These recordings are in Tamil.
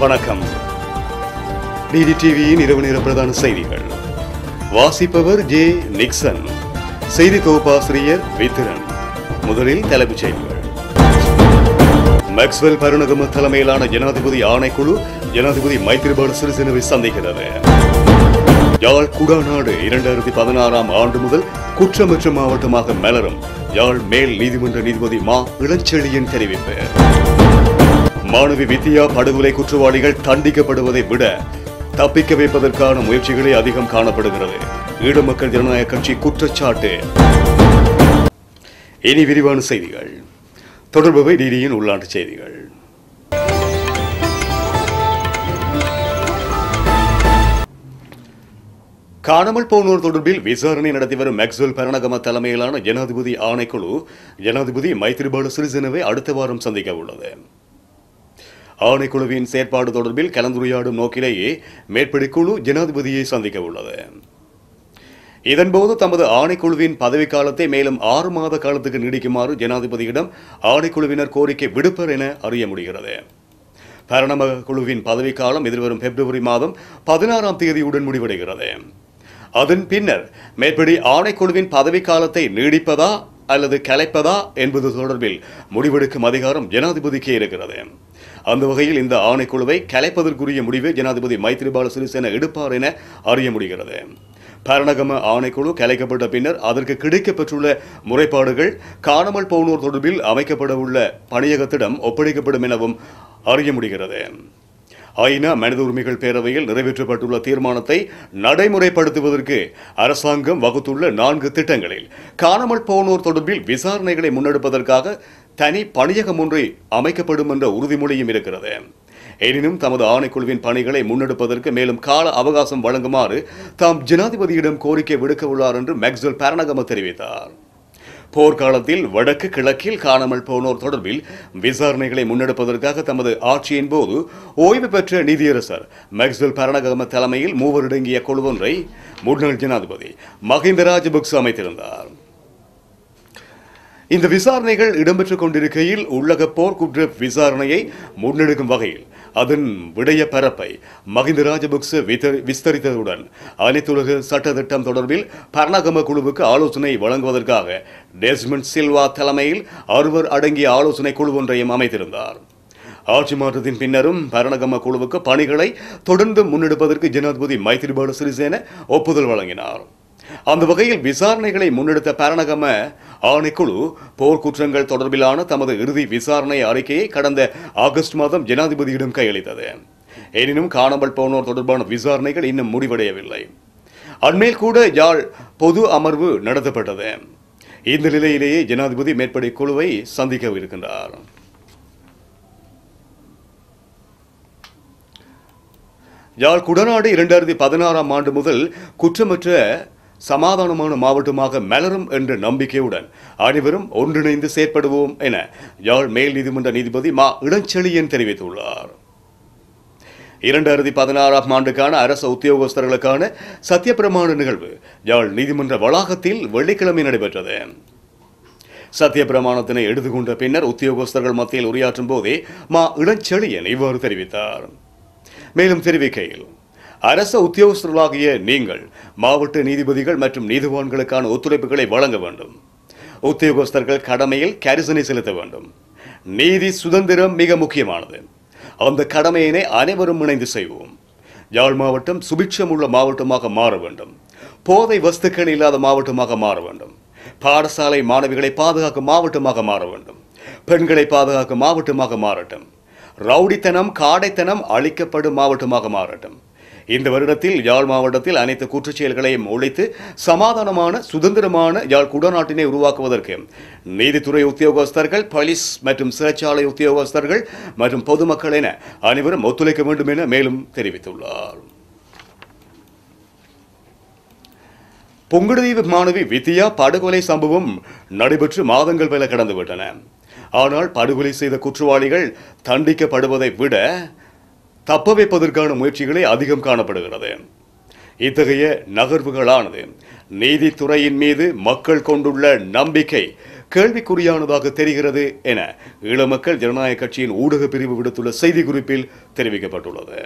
வணக்கம் டிடி டிவியின் இரவு நேர பிரதான செய்திகள் வாசிப்பவர் ஜே நிக்சன் செய்தி தொகுப்பாசிரியர் வித்திரன் முதலில் தலைப்புச் செய்திகள் மேக்ஸ்வெல் பருணகம தலைமையிலான ஜனாதிபதி ஆணைக்குழு ஜனாதிபதி மைத்திரிபால சிறிசேனவை சந்திக்கிறது யாழ் குடாநாடு இரண்டாயிரத்தி பதினாறாம் ஆண்டு முதல் குற்றமற்ற மாவட்டமாக மலரும் யாழ் மேல் நீதிமன்ற நீதிபதி மா இளஞ்செழியன் தெரிவிப்பு மாணவி வித்யா படுகொலை குற்றவாளிகள் தண்டிக்கப்படுவதை விட தப்பிக்க வைப்பதற்கான முயற்சிகளே அதிகம் காணப்படுகிறது ஈழ மக்கள் ஜனநாயக கட்சி குற்றச்சாட்டு இனி விரிவான செய்திகள் தொடர்பவை டிடியின் உள்நாட்டு செய்திகள் காணாமல் போனோர் தொடர்பில் விசாரணை நடத்தி வரும் மேக்ஸ்வெல் பரணகம தலைமையிலான ஜனாதிபதி ஆணைக்குழு ஜனாதிபதி மைத்ரிபால சிறிசேனவை அடுத்த வாரம் சந்திக்க உள்ளது ஆணைக்குழுவின் செயற்பாடு தொடர்பில் கலந்துரையாடும் நோக்கிலேயே மேற்படி குழு ஜனாதிபதியை சந்திக்க உள்ளது இதன்போது தமது ஆணைக்குழுவின் பதவிக்காலத்தை மேலும் ஆறு மாத காலத்துக்கு நீடிக்குமாறு ஜனாதிபதியிடம் ஆணைக்குழுவினர் கோரிக்கை விடுப்பர் என அறிய முடிகிறது பரணம குழுவின் பதவிக்காலம் எதிர்வரும் பிப்ரவரி மாதம் பதினாறாம் தேதியுடன் முடிவடைகிறது அதன் பின்னர் மேற்படி ஆணைக்குழுவின் பதவிக்காலத்தை நீடிப்பதா அல்லது கலைப்பதா என்பது தொடர்பில் முடிவெடுக்கும் அதிகாரம் ஜனாதிபதிக்கே இருக்கிறது அந்த வகையில் இந்த ஆணைக்குழுவை கலைப்பதற்குரிய முடிவை ஜனாதிபதி மைத்ரிபால சிறிசேன எடுப்பார் என அறிய முடிகிறது பரணகம ஆணைக்குழு கலைக்கப்பட்ட பின்னர் அதற்கு கிடைக்கப்பெற்றுள்ள முறைப்பாடுகள் காணாமல் போனோர் தொடர்பில் அமைக்கப்பட உள்ள பணியகத்திடம் ஒப்படைக்கப்படும் எனவும் அறிய முடிகிறது ஐநா மனித உரிமைகள் பேரவையில் நிறைவேற்றப்பட்டுள்ள தீர்மானத்தை நடைமுறைப்படுத்துவதற்கு அரசாங்கம் வகுத்துள்ள நான்கு திட்டங்களில் காணாமல் போனோர் தொடர்பில் விசாரணைகளை முன்னெடுப்பதற்காக தனி பணியகம் ஒன்றை அமைக்கப்படும் என்ற உறுதிமொழியும் இருக்கிறது எனினும் தமது ஆணைக்குழுவின் பணிகளை முன்னெடுப்பதற்கு மேலும் கால அவகாசம் வழங்குமாறு தாம் ஜனாதிபதியிடம் கோரிக்கை விடுக்க உள்ளார் என்று மேக்ஸ்வெல் பரணகம தெரிவித்தார் போர்க்காலத்தில் வடக்கு கிழக்கில் காணாமல் போனோர் தொடர்பில் விசாரணைகளை முன்னெடுப்பதற்காக தமது ஆட்சியின் போது ஓய்வு பெற்ற நீதியரசர் மேக்ஸ்வெல் பரணகம தலைமையில் மூவரடங்கிய குழு ஒன்றை முன்னாள் ஜனாதிபதி மஹிந்த ராஜபக்ச அமைத்திருந்தார் இந்த விசாரணைகள் இடம்பெற்றுக் கொண்டிருக்கையில் உள்ளக போர் குற்ற விசாரணையை முன்னெடுக்கும் வகையில் அதன் விடய பரப்பை மகிந்த ராஜபக்ச வித- விஸ்தரித்ததுடன் அனைத்துலக சட்டத்திட்டம் தொடர்பில் பரணகம குழுவுக்கு ஆலோசனை வழங்குவதற்காக டெஸ்மண்ட் சில்வா தலைமையில் அறுவர் அடங்கிய ஆலோசனை குழு ஒன்றையும் அமைத்திருந்தார் ஆட்சி மாற்றத்தின் பின்னரும் பரணகம குழுவுக்கு பணிகளை தொடர்ந்து முன்னெடுப்பதற்கு ஜனாதிபதி மைத்திரிபால சிறிசேன ஒப்புதல் வழங்கினார் அந்த வகையில் விசாரணைகளை முன்னெடுத்த பரணகம ஆணைக்குழு போர்க்குற்றங்கள் தொடர்பிலான தமது இறுதி விசாரணை அறிக்கையை கடந்த ஆகஸ்ட் மாதம் ஜனாதிபதியிடம் கையளித்தது எனினும் காணாமல் போனோர் தொடர்பான விசாரணைகள் இன்னும் முடிவடையவில்லை அண்மையில் கூட யாழ் பொது அமர்வு நடத்தப்பட்டது இந்த நிலையிலேயே ஜனாதிபதி மேற்படி குழுவை சந்திக்க இருக்கின்றார் யாழ் குடநாடு இரண்டாயிரத்தி பதினாறாம் ஆண்டு முதல் குற்றமற்ற சமாதானமான மாவட்டமாக மலரும் என்ற நம்பிக்கையுடன் அனைவரும் ஒன்றிணைந்து செயற்படுவோம் என யாழ் மேல் நீதிமன்ற நீதிபதி மா இளஞ்செழியன் தெரிவித்துள்ளார் இரண்டாயிரத்தி பதினாறாம் ஆண்டுக்கான அரசு உத்தியோகஸ்தர்களுக்கான சத்தியப்பிரமாண நிகழ்வு யாழ் நீதிமன்ற வளாகத்தில் வெள்ளிக்கிழமை நடைபெற்றது சத்தியப்பிரமாணத்தினை எடுத்துக்கொண்ட பின்னர் உத்தியோகஸ்தர்கள் மத்தியில் உரையாற்றும் போதே மா இளஞ்செழியன் இவ்வாறு தெரிவித்தார் மேலும் தெரிவிக்கையில் அரச உத்தியோகஸ்தர்களாகிய நீங்கள் மாவட்ட நீதிபதிகள் மற்றும் நீதிவான்களுக்கான ஒத்துழைப்புகளை வழங்க வேண்டும் உத்தியோகஸ்தர்கள் கடமையில் கரிசனை செலுத்த வேண்டும் நீதி சுதந்திரம் மிக முக்கியமானது அந்த கடமையினை அனைவரும் இணைந்து செய்வோம் யாழ் மாவட்டம் சுபிட்சம் உள்ள மாவட்டமாக மாற வேண்டும் போதை வஸ்துக்கள் இல்லாத மாவட்டமாக மாற வேண்டும் பாடசாலை மாணவிகளை பாதுகாக்கும் மாவட்டமாக மாற வேண்டும் பெண்களை பாதுகாக்கும் மாவட்டமாக மாறட்டும் ரவுடித்தனம் காடைத்தனம் அழிக்கப்படும் மாவட்டமாக மாறட்டும் இந்த வருடத்தில் யாழ் மாவட்டத்தில் அனைத்து குற்றச் செயல்களையும் ஒழித்து சமாதானமான சுதந்திரமான யாழ் குடநாட்டினை உருவாக்குவதற்கு நீதித்துறை உத்தியோகஸ்தர்கள் போலீஸ் மற்றும் சிறைச்சாலை உத்தியோகஸ்தர்கள் மற்றும் பொதுமக்கள் என அனைவரும் ஒத்துழைக்க வேண்டும் என மேலும் தெரிவித்துள்ளார் புங்குடுதீவு மாணவி வித்யா படுகொலை சம்பவம் நடைபெற்று மாதங்கள் பல கடந்துவிட்டன ஆனால் படுகொலை செய்த குற்றவாளிகள் தண்டிக்கப்படுவதை விட தப்ப வைப்பதற்கான முயற்சிகளே அதிகம் காணப்படுகிறது இத்தகைய நகர்வுகளானது நீதித்துறையின் மீது மக்கள் கொண்டுள்ள நம்பிக்கை கேள்விக்குறியானதாக தெரிகிறது என ஈழமக்கள் ஜனநாயக கட்சியின் ஊடக பிரிவு விடுத்துள்ள செய்திக்குறிப்பில் தெரிவிக்கப்பட்டுள்ளது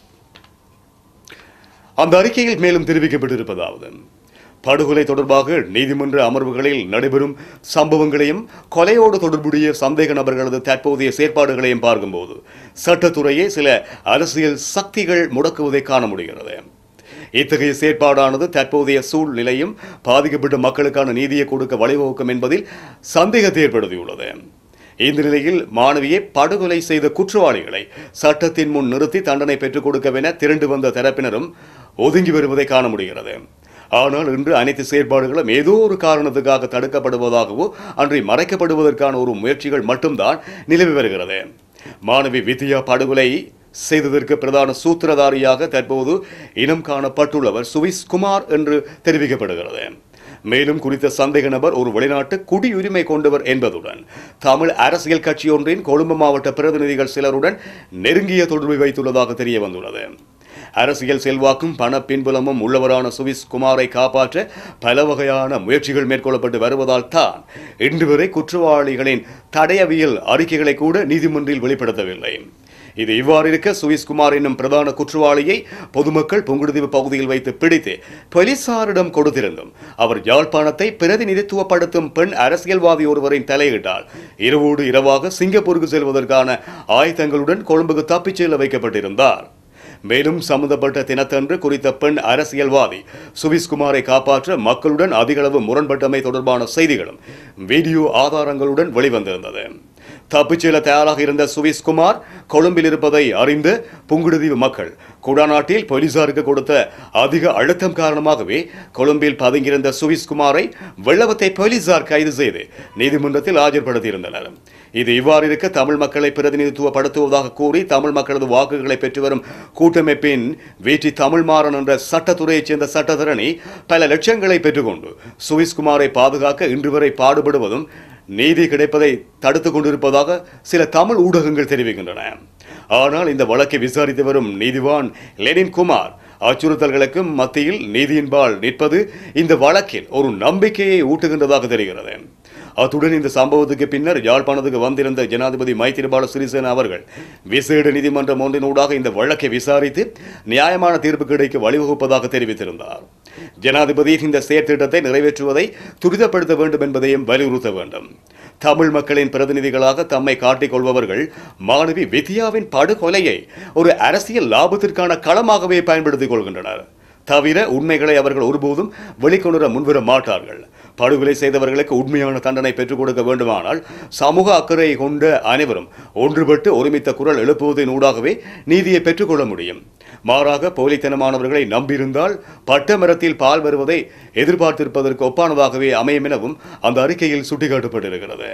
அந்த அறிக்கையில் மேலும் தெரிவிக்கப்பட்டிருப்பதாவது படுகொலை தொடர்பாக நீதிமன்ற அமர்வுகளில் நடைபெறும் சம்பவங்களையும் கொலையோடு தொடர்புடைய சந்தேக நபர்களது தற்போதைய செயற்பாடுகளையும் பார்க்கும்போது சட்டத்துறையே சில அரசியல் சக்திகள் முடக்குவதை காண முடிகிறது இத்தகைய செயற்பாடானது தற்போதைய சூழ்நிலையும் பாதிக்கப்பட்ட மக்களுக்கான நீதியை கொடுக்க வழிவகுக்கும் என்பதில் சந்தேகத்தை ஏற்படுத்தியுள்ளது இந்த நிலையில் மாணவியை படுகொலை செய்த குற்றவாளிகளை சட்டத்தின் முன் நிறுத்தி தண்டனை பெற்றுக் கொடுக்கவென திரண்டு வந்த தரப்பினரும் ஒதுங்கி வருவதை காண முடிகிறது ஆனால் இன்று அனைத்து செயற்பாடுகளும் ஏதோ ஒரு காரணத்துக்காக தடுக்கப்படுவதாகவோ அன்றி மறைக்கப்படுவதற்கான ஒரு முயற்சிகள் மட்டும்தான் நிலவி வருகிறது மாணவி வித்யா படுகொலை செய்ததற்கு பிரதான சூத்திரதாரியாக தற்போது இனம் காணப்பட்டுள்ளவர் சுவிஸ் குமார் என்று தெரிவிக்கப்படுகிறது மேலும் குறித்த சந்தேக நபர் ஒரு வெளிநாட்டு குடியுரிமை கொண்டவர் என்பதுடன் தமிழ் அரசியல் கட்சி ஒன்றின் கொழும்பு மாவட்ட பிரதிநிதிகள் சிலருடன் நெருங்கிய தொடர்பை வைத்துள்ளதாக தெரிய வந்துள்ளது அரசியல் செல்வாக்கும் பண பின்புலமும் உள்ளவரான சுவிஸ் குமாரை காப்பாற்ற பல வகையான முயற்சிகள் மேற்கொள்ளப்பட்டு வருவதால் தான் இன்று வரை குற்றவாளிகளின் தடயவியல் அறிக்கைகளை கூட நீதிமன்றில் வெளிப்படுத்தவில்லை இது இவ்வாறு இருக்க சுவிஸ் குமார் என்னும் பிரதான குற்றவாளியை பொதுமக்கள் புங்குடுதீவு பகுதியில் வைத்து பிடித்து போலீசாரிடம் கொடுத்திருந்தும் அவர் யாழ்ப்பாணத்தை பிரதிநிதித்துவப்படுத்தும் பெண் அரசியல்வாதி ஒருவரின் தலையிட்டால் இரவோடு இரவாக சிங்கப்பூருக்கு செல்வதற்கான ஆயுதங்களுடன் கொழும்புக்கு தப்பிச் செல்ல வைக்கப்பட்டிருந்தார் மேலும் சம்பந்தப்பட்ட தினத்தன்று குறித்த பெண் அரசியல்வாதி சுவிஸ்குமாரை காப்பாற்ற மக்களுடன் அதிகளவு முரண்பட்டமை தொடர்பான செய்திகளும் வீடியோ ஆதாரங்களுடன் வெளிவந்திருந்தது தப்பிச் செல்ல தயாராக இருந்த சுவிஸ்குமார் கொழும்பில் இருப்பதை அறிந்து புங்குடுதீவு மக்கள் குடாநாட்டில் போலீசாருக்கு கொடுத்த அதிக அழுத்தம் காரணமாகவே கொழும்பில் பதுங்கியிருந்த சுவிஸ்குமாரை வெள்ளவத்தை போலீசார் கைது செய்து நீதிமன்றத்தில் ஆஜர்படுத்தியிருந்தனர் இது இவ்வாறு இருக்க தமிழ் மக்களை பிரதிநிதித்துவப்படுத்துவதாக கூறி தமிழ் மக்களது வாக்குகளை பெற்று வரும் கூட்டமைப்பின் வீட்டி தமிழ்மாறன் என்ற சட்டத்துறையைச் சேர்ந்த சட்டத்தரணி பல லட்சங்களை பெற்றுக்கொண்டு சுவிஸ்குமாரை பாதுகாக்க இன்று வரை பாடுபடுவதும் நீதி கிடைப்பதை தடுத்துக் கொண்டிருப்பதாக சில தமிழ் ஊடகங்கள் தெரிவிக்கின்றன ஆனால் இந்த வழக்கை விசாரித்து வரும் நீதிவான் லெனின் குமார் அச்சுறுத்தல்களுக்கும் மத்தியில் நீதியின்பால் நிற்பது இந்த வழக்கில் ஒரு நம்பிக்கையை ஊட்டுகின்றதாக தெரிகிறது அத்துடன் இந்த சம்பவத்துக்கு பின்னர் யாழ்ப்பாணத்துக்கு வந்திருந்த ஜனாதிபதி மைத்திரிபால சிறிசேன அவர்கள் விசேட நீதிமன்றம் ஒன்றினூடாக இந்த வழக்கை விசாரித்து நியாயமான தீர்ப்பு கிடைக்க வழிவகுப்பதாக தெரிவித்திருந்தார் ஜனாதிபதி இந்த செயற்திட்டத்தை நிறைவேற்றுவதை துரிதப்படுத்த வேண்டும் என்பதையும் வலியுறுத்த வேண்டும் தமிழ் மக்களின் பிரதிநிதிகளாக தம்மை காட்டிக் கொள்பவர்கள் மாணவி வித்யாவின் படுகொலையை ஒரு அரசியல் லாபத்திற்கான களமாகவே பயன்படுத்திக் கொள்கின்றனர் தவிர உண்மைகளை அவர்கள் ஒருபோதும் வெளிக்கொணர முன்வர மாட்டார்கள் படுகொலை செய்தவர்களுக்கு உண்மையான தண்டனை பெற்றுக் கொடுக்க வேண்டுமானால் சமூக அக்கறை கொண்ட அனைவரும் ஒன்றுபட்டு ஒருமித்த குரல் எழுப்புவதன் ஊடாகவே நீதியை பெற்றுக்கொள்ள முடியும் மாறாக போலித்தனமானவர்களை நம்பியிருந்தால் பட்ட மரத்தில் பால் வருவதை எதிர்பார்த்திருப்பதற்கு ஒப்பானதாகவே அமையும் எனவும் அந்த அறிக்கையில் சுட்டிக்காட்டப்பட்டிருக்கிறது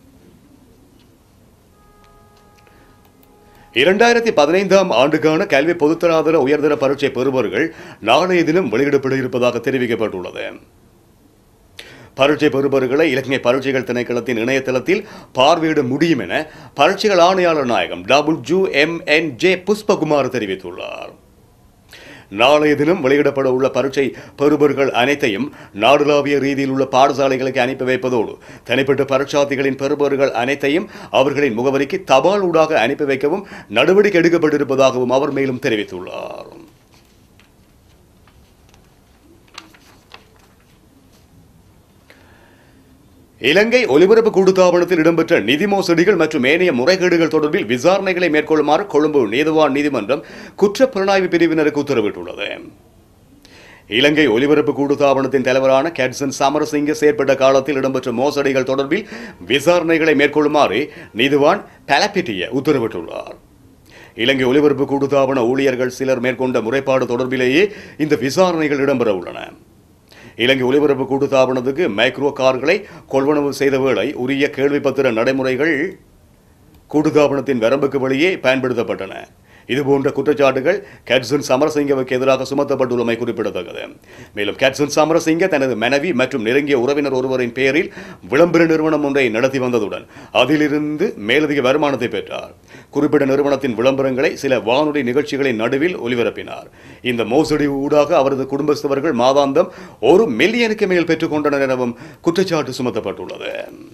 இரண்டாயிரத்தி பதினைந்தாம் ஆண்டுக்கான கல்வி பொதுத்தராதர உயர்தர பரீட்சை பெறுபவர்கள் நாளைய தினம் வெளியிடப்பட இருப்பதாக தெரிவிக்கப்பட்டுள்ளது பரீட்சை பெறுபவர்களை இலங்கை பரீட்சைகள் திணைக்களத்தின் இணையதளத்தில் பார்வையிட முடியும் என பரீட்சைகள் ஆணையாளர் நாயகம் W M N J Pushpakumar தெரிவித்துள்ளார் நாளைய தினம் வெளியிடப்பட உள்ள பரீட்சை பெறுபவர்கள் அனைத்தையும் நாடுலாவிய ரீதியில் உள்ள பாடசாலைகளுக்கு அனுப்பி வைப்பதோடு தனிப்பட்ட பரீட்சார்த்திகளின் பெறுபவர்கள் அனைத்தையும் அவர்களின் முகவரிக்கு தபால் ஊடாக அனுப்பி வைக்கவும் நடவடிக்கை எடுக்கப்பட்டிருப்பதாகவும் அவர் மேலும் தெரிவித்துள்ளார் இலங்கை ஒலிபரப்பு கூட்டுத்தாபனத்தில் இடம்பெற்ற நிதி மோசடிகள் மற்றும் ஏனைய முறைகேடுகள் தொடர்பில் விசாரணைகளை மேற்கொள்ளுமாறு கொழும்பு நீதிவான் நீதிமன்றம் குற்றப் புலனாய்வு பிரிவினருக்கு உத்தரவிட்டுள்ளது இலங்கை ஒலிபரப்பு கூட்டுத்தாபனத்தின் தலைவரான கேட்சன் சமரசிங்க செயற்பட்ட காலத்தில் இடம்பெற்ற மோசடிகள் தொடர்பில் விசாரணைகளை மேற்கொள்ளுமாறு நீதிவான் பலப்பிட்டிய உத்தரவிட்டுள்ளார் இலங்கை ஒலிபரப்பு கூட்டுத்தாபன ஊழியர்கள் சிலர் மேற்கொண்ட முறைப்பாடு தொடர்பிலேயே இந்த விசாரணைகள் இடம்பெற உள்ளன இலங்கை ஒலிபரப்பு கூட்டுத்தாபனத்துக்கு மைக்ரோ கார்களை கொள்வனவு செய்த வேளை உரிய கேள்விப்பத்திர நடைமுறைகள் கூட்டுத்தாபனத்தின் வரம்புக்கு வெளியே பயன்படுத்தப்பட்டன இதுபோன்ற குற்றச்சாட்டுகள் கேட்சன் சமரசிங்கவுக்கு எதிராக சுமத்தப்பட்டுள்ளமை குறிப்பிடத்தக்கது மேலும் கேட்சன் சமரசிங்க தனது மனைவி மற்றும் நெருங்கிய உறவினர் ஒருவரின் பெயரில் விளம்பர நிறுவனம் ஒன்றை நடத்தி வந்ததுடன் அதிலிருந்து மேலதிக வருமானத்தை பெற்றார் குறிப்பிட்ட நிறுவனத்தின் விளம்பரங்களை சில வானொலி நிகழ்ச்சிகளின் நடுவில் ஒலிபரப்பினார் இந்த மோசடி ஊடாக அவரது குடும்பஸ்தவர்கள் மாதாந்தம் ஒரு மில்லியனுக்கு மேல் பெற்றுக்கொண்டனர் எனவும் குற்றச்சாட்டு சுமத்தப்பட்டுள்ளது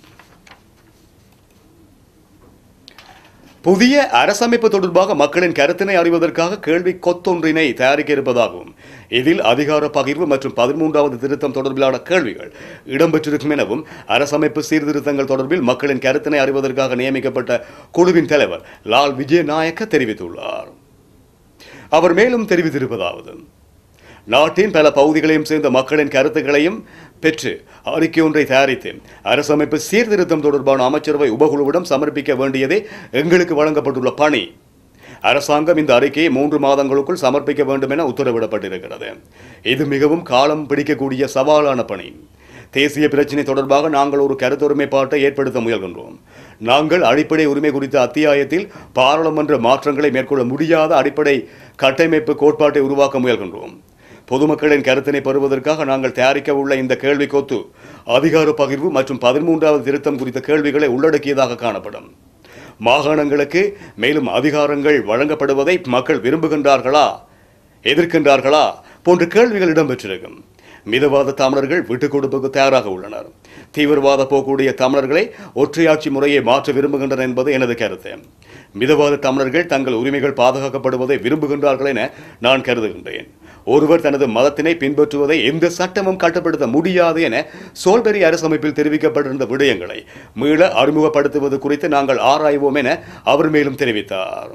புதிய அரசமைப்பு தொடர்பாக மக்களின் கருத்தினை அறிவதற்காக கேள்வி கொத்தொன்றினை தயாரிக்க இருப்பதாகவும் இதில் அதிகார பகிர்வு மற்றும் பதிமூன்றாவது திருத்தம் தொடர்பிலான கேள்விகள் இடம்பெற்றிருக்கும் எனவும் அரசமைப்பு சீர்திருத்தங்கள் தொடர்பில் மக்களின் கருத்தினை அறிவதற்காக நியமிக்கப்பட்ட குழுவின் தலைவர் லால் விஜயநாயக்க தெரிவித்துள்ளார் அவர் மேலும் தெரிவித்திருப்பதாவது நாட்டின் பல பகுதிகளையும் சேர்ந்த மக்களின் கருத்துக்களையும் பெற்று அறிக்கை ஒன்றை தயாரித்து அரசமைப்பு சீர்திருத்தம் தொடர்பான அமைச்சரவை உபகுழுவிடம் சமர்ப்பிக்க வேண்டியதே எங்களுக்கு வழங்கப்பட்டுள்ள பணி அரசாங்கம் இந்த அறிக்கையை மூன்று மாதங்களுக்குள் சமர்ப்பிக்க வேண்டும் என உத்தரவிடப்பட்டிருக்கிறது இது மிகவும் காலம் பிடிக்கக்கூடிய சவாலான பணி தேசிய பிரச்சினை தொடர்பாக நாங்கள் ஒரு கருத்தொருமைப்பாட்டை ஏற்படுத்த முயல்கின்றோம் நாங்கள் அடிப்படை உரிமை குறித்த அத்தியாயத்தில் பாராளுமன்ற மாற்றங்களை மேற்கொள்ள முடியாத அடிப்படை கட்டமைப்பு கோட்பாட்டை உருவாக்க முயல்கின்றோம் பொதுமக்களின் கருத்தினை பெறுவதற்காக நாங்கள் தயாரிக்க உள்ள இந்த கேள்வி கொத்து அதிகார பகிர்வு மற்றும் பதிமூன்றாவது திருத்தம் குறித்த கேள்விகளை உள்ளடக்கியதாக காணப்படும் மாகாணங்களுக்கு மேலும் அதிகாரங்கள் வழங்கப்படுவதை மக்கள் விரும்புகின்றார்களா எதிர்க்கின்றார்களா போன்ற கேள்விகள் இடம்பெற்றிருக்கும் மிதவாத தமிழர்கள் விட்டுக் கொடுப்புக்கு தயாராக உள்ளனர் தீவிரவாத போக்குடைய தமிழர்களை ஒற்றையாட்சி முறையை மாற்ற விரும்புகின்றனர் என்பது எனது கருத்து மிதவாத தமிழர்கள் தங்கள் உரிமைகள் பாதுகாக்கப்படுவதை விரும்புகின்றார்கள் என நான் கருதுகின்றேன் ஒருவர் தனது மதத்தினை பின்பற்றுவதை எந்த சட்டமும் கட்டுப்படுத்த முடியாது என சோல்பெரி அரசமைப்பில் தெரிவிக்கப்பட்டிருந்த விடயங்களை மீள அறிமுகப்படுத்துவது குறித்து நாங்கள் ஆராய்வோம் என அவர் மேலும் தெரிவித்தார்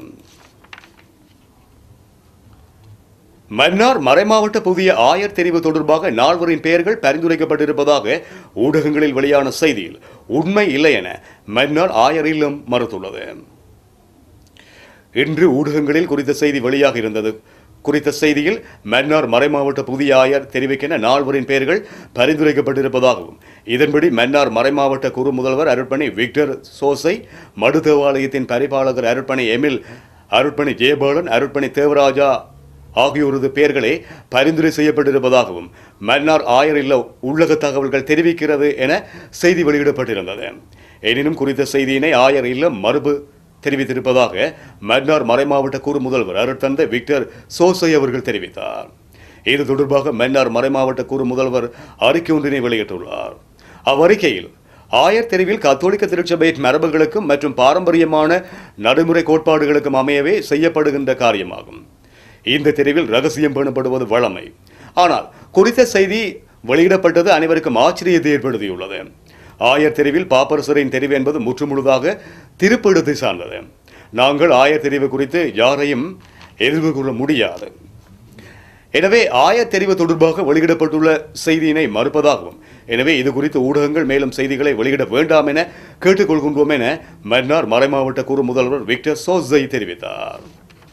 மன்னார் மறைமாவட்ட புதிய ஆயர் தெரிவு தொடர்பாக நால்வரின் பெயர்கள் பரிந்துரைக்கப்பட்டிருப்பதாக ஊடகங்களில் வெளியான செய்தியில் உண்மை இல்லை என மன்னார் ஆயர் இல்லம் மறுத்துள்ளது இன்று ஊடகங்களில் குறித்த செய்தி வெளியாக இருந்தது குறித்த செய்தியில் மன்னார் மறைமாவட்ட புதிய ஆயர் தெரிவிக்கென நால்வரின் பெயர்கள் பரிந்துரைக்கப்பட்டிருப்பதாகவும் இதன்படி மன்னார் மறைமாவட்ட குறு முதல்வர் அருட்பணி விக்டர் சோசை மடு தேவாலயத்தின் பரிபாலகர் அருட்பணி எமில் அருட்பணி ஜெயபாலன் அருட்பணி தேவராஜா ஆகியோரது பெயர்களே பரிந்துரை செய்யப்பட்டிருப்பதாகவும் மன்னார் ஆயர் இல்ல உள்ளக தகவல்கள் தெரிவிக்கிறது என செய்தி வெளியிடப்பட்டிருந்தது எனினும் குறித்த செய்தியினை ஆயர் இல்லம் மறுப்பு தெரிவித்திருப்பதாக மன்னார் மறைமாவட்ட கூறு முதல்வர் அருட்தந்தை விக்டர் சோசை அவர்கள் தெரிவித்தார் இது தொடர்பாக மன்னார் மறைமாவட்ட கூறு முதல்வர் அறிக்கை ஒன்றினை வெளியிட்டுள்ளார் அவ்வறிக்கையில் ஆயர் தெரிவில் கத்தோலிக்க திருச்சபை மரபுகளுக்கும் மற்றும் பாரம்பரியமான நடைமுறை கோட்பாடுகளுக்கும் அமையவே செய்யப்படுகின்ற காரியமாகும் இந்த தெரிவில் ரகசியம் பேணப்படுவது வழமை ஆனால் குறித்த செய்தி வெளியிடப்பட்டது அனைவருக்கும் ஆச்சரியத்தை ஏற்படுத்தியுள்ளது ஆயர் தெரிவில் பாப்பரசரின் தெரிவு என்பது முற்றுமுழுதாக திருப்பெடுத்தை சார்ந்தது நாங்கள் ஆயர் தெரிவு குறித்து யாரையும் எதிர்வு கூற முடியாது எனவே ஆயர் தெரிவு தொடர்பாக வெளியிடப்பட்டுள்ள செய்தியினை மறுப்பதாகவும் எனவே இது குறித்து ஊடகங்கள் மேலும் செய்திகளை வெளியிட வேண்டாம் என கேட்டுக்கொள்கின்றோம் என மன்னார் மறைமாவட்ட குறு முதல்வர் விக்டர் சோசை தெரிவித்தார்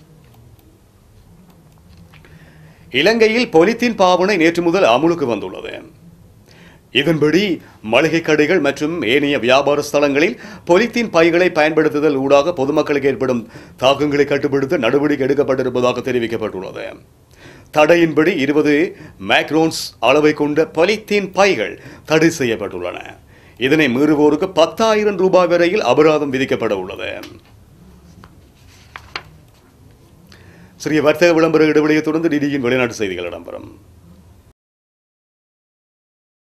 இலங்கையில் பொலித்தீன் பாவனை நேற்று முதல் அமுலுக்கு வந்துள்ளது இதன்படி மளிகை கடைகள் மற்றும் ஏனைய வியாபார ஸ்தலங்களில் பொலித்தீன் பைகளை பயன்படுத்துதல் ஊடாக பொதுமக்களுக்கு ஏற்படும் தாக்கங்களை கட்டுப்படுத்த நடவடிக்கை எடுக்கப்பட்டிருப்பதாக தெரிவிக்கப்பட்டுள்ளது தடையின்படி இருபது மேக்ரோன்ஸ் அளவை கொண்ட பொலித்தீன் பைகள் தடை செய்யப்பட்டுள்ளன இதனை மீறுவோருக்கு பத்தாயிரம் ரூபாய் வரையில் அபராதம் விதிக்கப்பட உள்ளது சிறிய வர்த்தக விளம்பர இடைவெளியை தொடர்ந்து டிடியின் வெளிநாட்டு செய்திகள் இடம்பெறும்